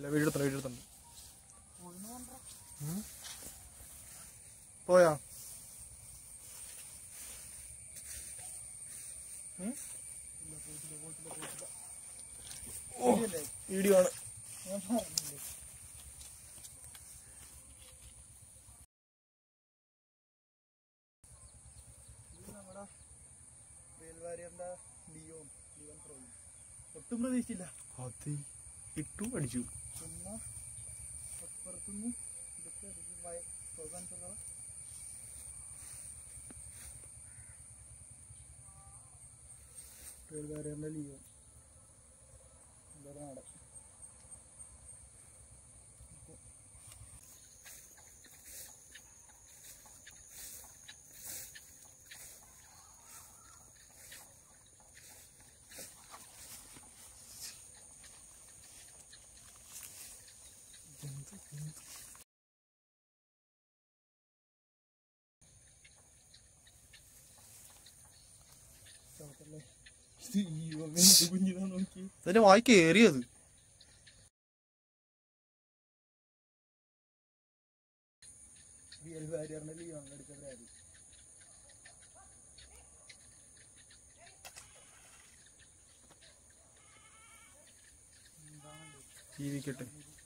ഇല്ല വീടെടുത്തുണ്ട് വീടെടുത്തുണ്ട് പോയാ ഉം? ഓ വീഡിയോ ആണ് ഒട്ടും പ്രതീക്ഷിച്ചില്ല അത് ഇട്ടു അടിച്ചു പിന്നെ അപ്പുറത്തുനിന്ന് ഇതൊക്കെ ഇറങ്ങി വയ- പോകാനുള്ള പേരുകാരൻ്റെ ലീവ് എന്തായാലും നാടൻ ചവിട്ടല്ലേ ഇത് ഈ വക എന്ത് കുഞ്ഞിതാ നോക്കി അതിന്റെ വായി കേറിയത് റിയൽ വാരിയറിന്റെ ലീവ് ആണ് എടുത്ത പ്രാരി ജീവിക്കട്ടെ